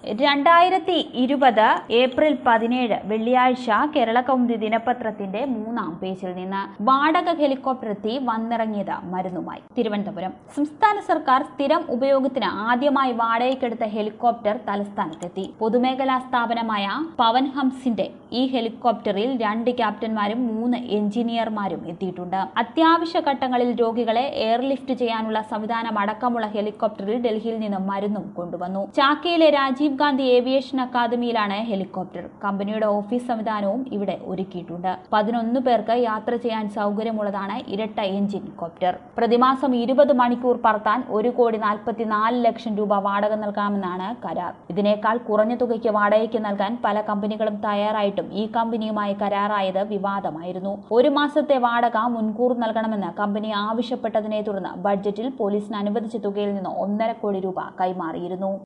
രണ്ടായിരത്തി ഇരുപത് ഏപ്രിൽ പതിനേഴ് വെള്ളിയാഴ്ച കേരള കൗമുദി ദിനപത്രത്തിന്റെ മൂന്നാം പേജിൽ നിന്ന് വാടക ഹെലികോപ്റ്റർ എത്തി വന്നിറങ്ങിയത് മരുന്നുമായി തിരുവനന്തപുരം സംസ്ഥാന സർക്കാർ സ്ഥിരം ഉപയോഗത്തിന് ആദ്യമായി വാടകയ്ക്കെടുത്ത ഹെലികോപ്റ്റർ തലസ്ഥാനത്തെത്തി പൊതുമേഖലാ സ്ഥാപനമായ പവൻ ഹംസിന്റെ ഈ ഹെലികോപ്റ്ററിൽ രണ്ട് ക്യാപ്റ്റന്മാരും മൂന്ന് എഞ്ചിനീയർമാരും എത്തിയിട്ടുണ്ട് അത്യാവശ്യ ഘട്ടങ്ങളിൽ രോഗികളെ എയർലിഫ്റ്റ് ചെയ്യാനുള്ള സംവിധാനം അടക്കമുള്ള ഹെലികോപ്റ്ററിൽ ഡൽഹിയിൽ നിന്ന് മരുന്നും കൊണ്ടുവന്നു ചാക്കയിലെ രാജീവ് ഗാന്ധി ഏവിയേഷൻ അക്കാദമിയിലാണ് ഹെലികോപ്റ്റർ കമ്പനിയുടെ ഓഫീസ് സംവിധാനവും ഇവിടെ ഒരുക്കിയിട്ടുണ്ട് പതിനൊന്ന് പേർക്ക് യാത്ര ചെയ്യാൻ സൗകര്യമുള്ളതാണ് ഇരട്ട എഞ്ചിൻ കോപ്റ്റർ പ്രതിമാസം ഇരുപത് മണിക്കൂർ പറത്താൻ ഒരു കോടി നാൽപ്പത്തിനാല് ലക്ഷം രൂപ വാടക നൽകാമെന്നാണ് കരാർ ഇതിനേക്കാൾ കുറഞ്ഞ തുകയ്ക്ക് വാടകയ്ക്ക് നൽകാൻ പല കമ്പനികളും തയ്യാറായിട്ടും ഈ കമ്പനിയുമായി കരാറായത് വിവാദമായിരുന്നു ഒരു മാസത്തെ വാടക മുൻകൂർ നൽകണമെന്ന് കമ്പനി ആവശ്യപ്പെട്ടതിനെ തുടർന്ന് ബഡ്ജറ്റിൽ പോലീസിന് അനുവദിച്ച തുകയിൽ നിന്ന് ഒന്നര കോടി രൂപ കൈമാറിയിരുന്നു